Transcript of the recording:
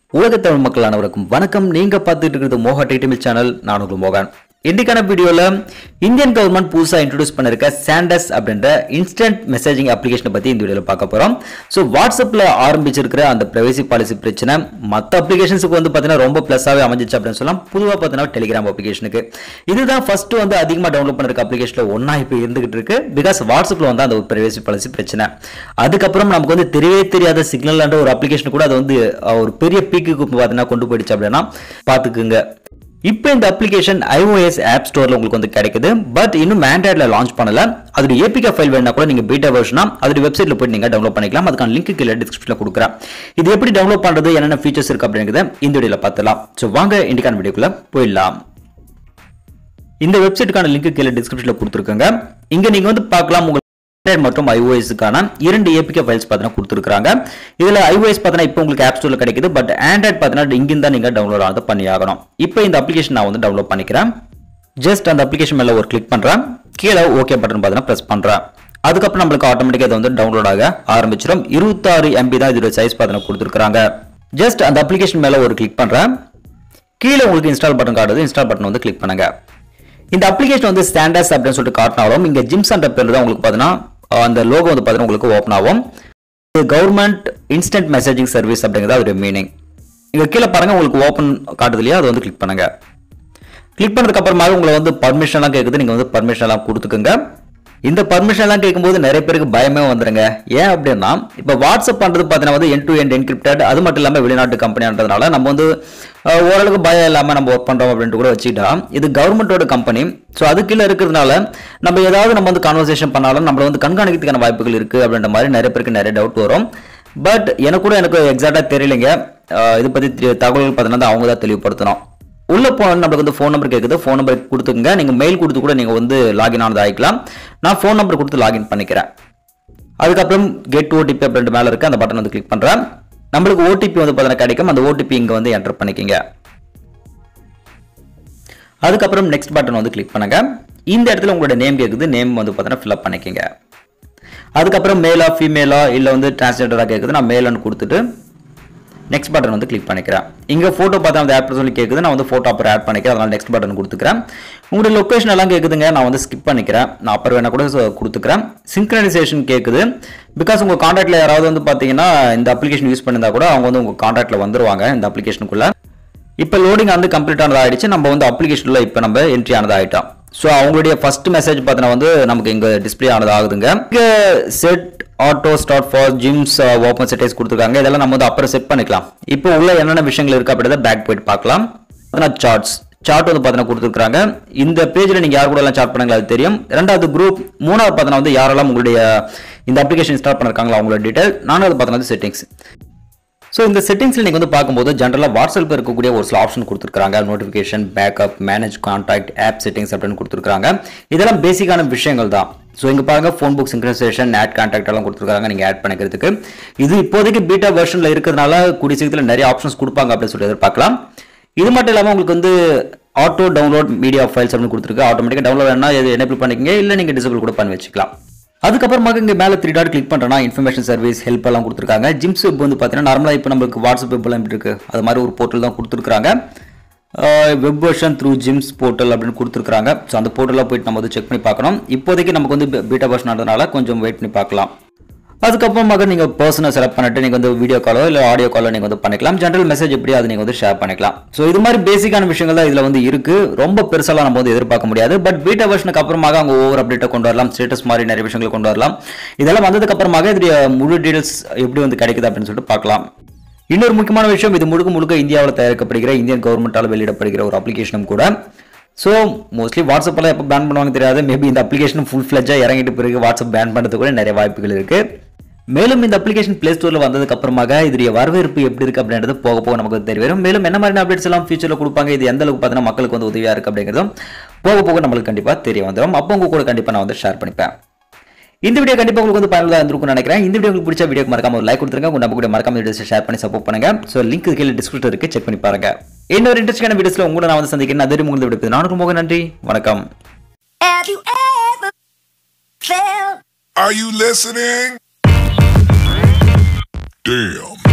உலக தமிழ் மக்கள் அனைவருக்கும் வணக்கம் நீங்க பார்த்துட்டு இருக்கிறது மோகா டிடிமில் சேனல் நான் உங்கள் மோகன் இன்னைக்கான வீடியோல இந்தியன் கவர்மெண்ட் புதுசா இன்ட்ரோடியூஸ் பண்ணிருக்க சாண்டஸ் அப்படின்ற இன்ஸ்டன்ட் மெசேஜிங் அப்ளிகேஷனை பத்தி இந்த வீடியோல பார்க்க போறோம் ஸோ வாட்ஸ்அப்ல ஆரம்பிச்சிருக்கிற அந்த பிரைவசி பாலிசி பிரச்சனை மற்ற அப்ளிகேஷன்ஸுக்கு வந்து பார்த்தீங்கன்னா ரொம்ப ப்ளஸ்ஸாவே அமைஞ்சிச்சு அப்படின்னு சொல்லலாம் பொதுவாக பார்த்தீங்கன்னா டெலிகிராம் அப்ளிகேஷனுக்கு இதுதான் ஃபர்ஸ்ட் வந்து அதிகமாக டவுன்லோட் பண்ணிருக்க அப்ளிகேஷன்ல ஒன்னா இப்போ இருந்துகிட்டு இருக்கு பிகாஸ் வாட்ஸ்அப்ல வந்து அந்த ஒரு பிரைவசி பாலிசி பிரச்சனை அதுக்கப்புறம் நமக்கு வந்து தெரியவே தெரியாத சிக்னல் ஒரு அப்ளிகேஷன் கூட அது வந்து அஹ், ஒரு பெரிய பீக்குக்கு பார்த்தீங்கன்னா கொண்டு போயிடுச்சு அப்படின்னா பார்த்துக்குங்க இப்போ இந்த அப்ளிகேஷன் iOS ஆப் ஸ்டோர்ல உங்களுக்கு வந்து கிடைக்குது பட் இன்னும் ஆண்ட்ராய்ட்ல லான்ச் பண்ணல அதோட ஏபிகே ஃபைல் வேணா கூட நீங்க பீட்டா வெர்ஷனா அதோட வெப்சைட்ல போய் நீங்க டவுன்லோட் பண்ணிக்கலாம் அதுக்கான லிங்க் கீழே டிஸ்கிரிப்ஷன்ல கொடுக்குறேன் இது எப்படி டவுன்லோட் பண்றது என்னென்ன ஃபீச்சர்ஸ் இருக்கு அப்படிங்கிறத இந்த வீடியோல பார்த்துலாம் ஸோ வாங்க இண்டிகான வீடியோக்குள்ள போயிடலாம் இந்த வெப்சைட்டுக்கான லிங்க் கீழே டிஸ்கிரிப்ஷன்ல கொடுத்துருக்காங்க இங்க நீங்க வந்து பார்க்கலாம் உங்களுக்கு Android மற்றும் iOS-க்கான இரண்டு ஏபிகே ஃபைல்ஸ் பார்த்தீங்கன்னா கொடுத்துருக்காங்க இதுல iOS பார்த்தீங்கன்னா இப்போ உங்களுக்கு ஆப் ஸ்டோர்ல கிடைக்குது பட் ஆண்ட்ராய்ட் பார்த்தீங்கன்னா இங்கிருந்து தான் நீங்க டவுன்லோட் ஆனது பண்ணி ஆகணும் இப்போ இந்த அப்ளிகேஷன் நான் வந்து டவுன்லோட் பண்ணிக்கிறேன் ஜஸ்ட் அந்த அப்ளிகேஷன் மேல ஒரு கிளிக் பண்றேன் கீழே ஓகே பட்டன் பார்த்தீங்கன்னா ப்ரெஸ் பண்றேன் அதுக்கப்புறம் நம்மளுக்கு ஆட்டோமேட்டிக்காக இது வந்து டவுன்லோட் ஆக ஆரம்பிச்சிடும் இருபத்தாறு எம்பி தான் இதோட சைஸ் பார்த்தீங்கன்னா கொடுத்துருக்காங்க ஜஸ்ட் அந்த அப்ளிகேஷன் மேல ஒரு கிளிக் பண்றேன் கீழே உங்களுக்கு இன்ஸ்டால் பட்டன் காட்டுது இன்ஸ்டால் பட்டன் வந்து கிளிக் பண்ணுங்க இந்த அப்ளிகேஷன் வந்து ஸ்டாண்டர்ட்ஸ் அப்படின்னு சொல்லிட்டு காட்டினாலும் இங்க ஜிம்ஸ் என்ற பேர்ல தான் உங்களுக்கு பார்த்தீங்கன்னா அஹ், அந்த லோகோ வந்து பார்த்தீங்கன்னா உங்களுக்கு ஓப்பன் ஆகும் கவர்மெண்ட் இன்ஸ்டன்ட் மெசேஜிங் சர்வீஸ் அப்படிங்கிறது அதோட மீனிங் இங்க கீழே பாருங்க உங்களுக்கு ஓப்பன் காட்டுது இல்லையா அதை வந்து கிளிக் பண்ணுங்க கிளிக் பண்ணதுக்கு அப்புறமா உங்களை வந்து பர்மிஷன் எல்லாம் கேட்குது நீங்க வந்து பர்மிஷன் எல்லாம் கொடுத்துக்குங்க இந்த பர்மிஷன் எல்லாம் கேட்கும்போது நிறைய பேருக்கு பயமே வந்துருங்க ஏன் அப்படின்னா இப்போ வாட்ஸ்அப் பண்றது பார்த்தீங்கன்னா வந்து என் டு எண்ட் என்கிரிப்டட் அது மட்டும் இல்லாமல் வெளிநாட்டு கம்பெனின்றதுனால நம்ம வந்து அஹ், ஓரளவுக்கு பயம் இல்லாமல் நம்ம ஒர்க் பண்றோம் அப்படின்ட்டு கூட வச்சுக்கிட்டா இது கவர்மெண்டோட கம்பெனி ஸோ அது கீழே இருக்கிறதுனால நம்ம ஏதாவது நம்ம வந்து கான்வர்சேஷன் பண்ணாலும் நம்மள வந்து கண்காணிக்கிறதுக்கான வாய்ப்புகள் இருக்கு அப்படின்ற மாதிரி நிறைய பேருக்கு நிறைய டவுட் வரும் பட் எனக்கு கூட எனக்கு எக்ஸாக்டா தெரியலைங்க அஹ், இது பத்தி தெ- தகவல்கள் பார்த்தீங்கன்னா அவங்க தான் தெளிவுபடுத்தணும் உள்ள போன நம்மளுக்கு வந்து ஃபோன் நம்பர் கேட்குது ஃபோன் நம்பர் கொடுத்துங்க நீங்க மெயில் கொடுத்து கூட நீங்க வந்து லாகின் ஆனது ஆகிக்கலாம் நான் ஃபோன் நம்பர் கொடுத்து லாகின் பண்ணிக்கிறேன் அதுக்கப்புறம் கெட் ஓடிபி அப்படின்ற மேல இருக்கு அந்த பட்டன் வந்து கிளிக் பண்றேன் நம்மளுக்கு ஓடிபி வந்து பார்த்தீங்கன்னா கிடைக்கும் அந்த ஓடிபி இங்க வந்து என்டர் பண்ணிக்கிங்க அதுக்கப்புறம் நெக்ஸ்ட் பட்டன் வந்து கிளிக் பண்ணுங்க இந்த இடத்துல உங்களோட நேம் கேக்குது நேம் வந்து பார்த்தீங்கன்னா ஃபில்அப் பண்ணிக்கங்க அதுக்கப்புறம் மேலா ஃபீமேலா இல்லை வந்து டிரான்ஸ்ஜெண்டராக கேட்குது நான் மேலன்னு கொடுத்துட்டு நெக்ஸ்ட் பட்டன் வந்து கிளிக் பண்ணிக்கிறேன் இங்கே ஃபோட்டோ பார்த்தா அந்த ஆப் சொல்லி கேட்குது நான் வந்து ஃபோட்டோ அப்புறம் ஆட் பண்ணிக்கிறேன் அதனால நெக்ஸ்ட் பட்டன் கொடுத்துக்கிறேன் உங்களுடைய லொக்கேஷன் எல்லாம் கேட்குதுங்க நான் வந்து ஸ்கிப் பண்ணிக்கிறேன் நான் அப்புறம் வேணா கூட சொ- கொடுத்துக்கிறேன் சிங்க்ரனைசேஷன் கேட்குது பிகாஸ் உங்கள் காண்டாக்டில் யாராவது வந்து பார்த்தீங்கன்னா இந்த அப்ளிகேஷன் யூஸ் பண்ணியிருந்தா கூட அவங்க வந்து உங்கள் காண்டாக்டில் வந்துருவாங்க இந்த அப்ளிகேஷனுக்குள்ள இப்போ லோடிங் வந்து கம்ப்ளீட் ஆனது ஆயிடுச்சு நம்ம வந்து அப்ளிகேஷனில் இப்போ நம்ம என்ட்ரி ஆனது ஆயிட்டோம் ஸோ அவங்களுடைய ஃபர்ஸ்ட் மெசேஜ் பார்த்தீங்கன்னா வந்து நமக்கு இங்கே டிஸ்ப்ளே ஆனது ஆகுதுங்க இங்கே set auto start for GIMS open செட்டேஸ் கொடுத்துருக்காங்க இதெல்லாம் நம்ம வந்து அப்புறம் செட் பண்ணிக்கலாம் இப்போ உள்ள என்னென்ன விஷயங்கள் இருக்கு அப்படின்றத பேக் போயிட்டு பார்க்கலாம் சார்ட்ஸ் சார்ட் வந்து பார்த்தீங்கன்னா கொடுத்துருக்காங்க இந்த பேஜில் நீங்கள் யார் கூட எல்லாம் சார்ட் பண்ணுங்களா அது தெரியும் ரெண்டாவது குரூப் மூணாவது பார்த்தீங்கன்னா வந்து யாரெல்லாம் உங்களுடைய இந்த அப்ளிகேஷன் இன்ஸ்டால் பண்ணிருக்காங்களோ அவங்களோட டீடைல் நாலாவது பார்த்தீங்கன்னா செட்டிங்ஸ் ஸோ இந்த செட்டிங்ஸில் நீங்கள் வந்து பார்க்கும்போது ஜென்ரலாக வாட்ஸ்அப்பில் இருக்கக்கூடிய ஒரு சில ஆப்ஷன் கொடுத்துருக்காங்க notification backup manage contact app settings அப்படின்னு கொடுத்துருக்காங்க இதெல்லாம் பேசிக்கான விஷயங்கள் தான் ஸோ இங்கே பாருங்க phone book synchronisation add contact எல்லாம் கொடுத்துருக்காங்க நீங்கள் ஆட் பண்ணிக்கிறதுக்கு இது இப்போதைக்கு பீட்டா வெர்ஷனில் இருக்கிறதுனால கூடிய சீக்கிரத்தில் நிறைய ஆப்ஷன்ஸ் கொடுப்பாங்க அப்படின்னு சொல்லி எதிர்பார்க்கலாம் இது மட்டும் இல்லாமல் உங்களுக்கு வந்து ஆட்டோ டவுன்லோட் மீடியா ஃபைல்ஸ் அப்படின்னு கொடுத்துருக்கு ஆட்டோமேட்டிக்காக டவுன்லோட் வேணா இது எனேபிள் பண்ணிக்கங்க இல்லை நீங்கள் டிசபிள் கூட பண்ணி வச்சுக்கலாம் அதுக்கப்புறமாக இங்கே மேலே த்ரீ டாட் கிளிக் பண்ணுறேன்னா இன்ஃபர்மேஷன் சர்வீஸ் ஹெல்ப் எல்லாம் கொடுத்துருக்காங்க ஜிம்ஸ் வெப் வந்து பார்த்தீங்கன்னா நார்மலாக இப்போ நம்மளுக்கு வாட்ஸ்அப் வெப் எல்லாம் எப்படி இருக்கு அது மாதிரி ஒரு போர்ட்டல் தான் கொடுத்துருக்காங்க web version through GIMS portal அப்படின்னு கொடுத்துருக்காங்க ஸோ அந்த போர்ட்டலில் போயிட்டு நம்ம வந்து செக் பண்ணி பார்க்கணும் இப்போதைக்கு நமக்கு வந்து பீட்டா வெர்ஷன் ஆனதுனால கொஞ்சம் வெயிட் பண்ணி பார்க்கலாம் அதுக்கப்புறமாக நீங்கள் பர்சனை செலக்ட் பண்ணிட்டு நீங்கள் வந்து வீடியோ காலோ இல்லை ஆடியோ காலோ நீங்கள் வந்து பண்ணிக்கலாம் ஜென்ரல் மெசேஜ் எப்படி அது நீங்கள் வந்து ஷேர் பண்ணிக்கலாம் ஸோ இது மாதிரி பேசிக்கான விஷயங்கள் தான் இதில் வந்து இருக்கு ரொம்ப பெருசாலாம் நம்ம வந்து எதிர்பார்க்க முடியாது பட் பீட்டா வெர்ஷனுக்கு அப்புறமாக அவங்க ஓவர் அப்டேட்டை கொண்டு வரலாம் ஸ்டேட்டஸ் மாதிரி நிறைய விஷயங்களை கொண்டு வரலாம் இதெல்லாம் வந்ததுக்கு அப்புறமாக இதோடைய முழு டீடைல்ஸ் எப்படி வந்து கிடைக்குது அப்படின்னு சொல்லிட்டு பார்க்கலாம் இன்னொரு முக்கியமான விஷயம் இது முழுக்க முழுக்க இந்தியாவில் தயாரிக்கப்படுகிற இந்தியன் கவர்மெண்டால் வெளியிடப்படுகிற ஒரு அப்ளிகேஷனும் கூட ஸோ மோஸ்ட்லி வாட்ஸ்அப்பில் எப்போ பேன் பண்ணுவாங்க தெரியாது மேபி இந்த அப்ளிகேஷன் ஃபுல் ஃப்ளெஜாக இறங்கிட்டு பிறகு வாட்ஸ்அப் பேன் பண்ணுறதுக்கு கூட நிறைய வாய்ப்புகள் இருக்கு மேலும் இந்த அப்ளிகேஷன் பிளே ஸ்டோரில் வந்ததுக்கு அப்புறமாக இதோடைய வரவேற்பு எப்படி இருக்கு அப்படின்றது போக போக நமக்கு தெரிய வரும் மேலும் என்ன மாதிரியான அப்டேட்ஸ் எல்லாம் ஃபியூச்சரில் கொடுப்பாங்க இது எந்த அளவுக்கு பார்த்தீங்கன்னா மக்களுக்கு வந்து உதவியாக இருக்கு அப்படிங்கிறதும் போக போக நம்மளுக்கு கண்டிப்பாக தெரிய வந்துடும் அப்போ உங்க கூட கண்டிப்பாக நான் வந்து ஷேர் பண்ணிப்பேன் இந்த வீடியோ கண்டிப்பா உங்களுக்கு வந்து பயனுள்ளதா இருந்திருக்கும்னு நினைக்கிறேன் இந்த வீடியோ உங்களுக்கு பிடிச்ச வீடியோக்கு மறக்காம ஒரு லைக் கொடுத்துருங்க உங்க நம்ம கூட மறக்காம வீடியோஸ் ஷேர் பண்ணி சப்போர்ட் பண்ணுங்க ஸோ லிங்க் கீழே டிஸ்கிரிப்ஷன் இருக்கு செக் பண்ணி பாருங்க இன்னொரு இன்ட்ரெஸ்டான வீடியோஸ்ல உங்களை நான் வந்து சந்திக்கிறேன் அதே உங்களுக்கு விடுப்பது நானும் ரொம்ப நன்றி வணக்கம் Have you ever felt Are you listening? Damn.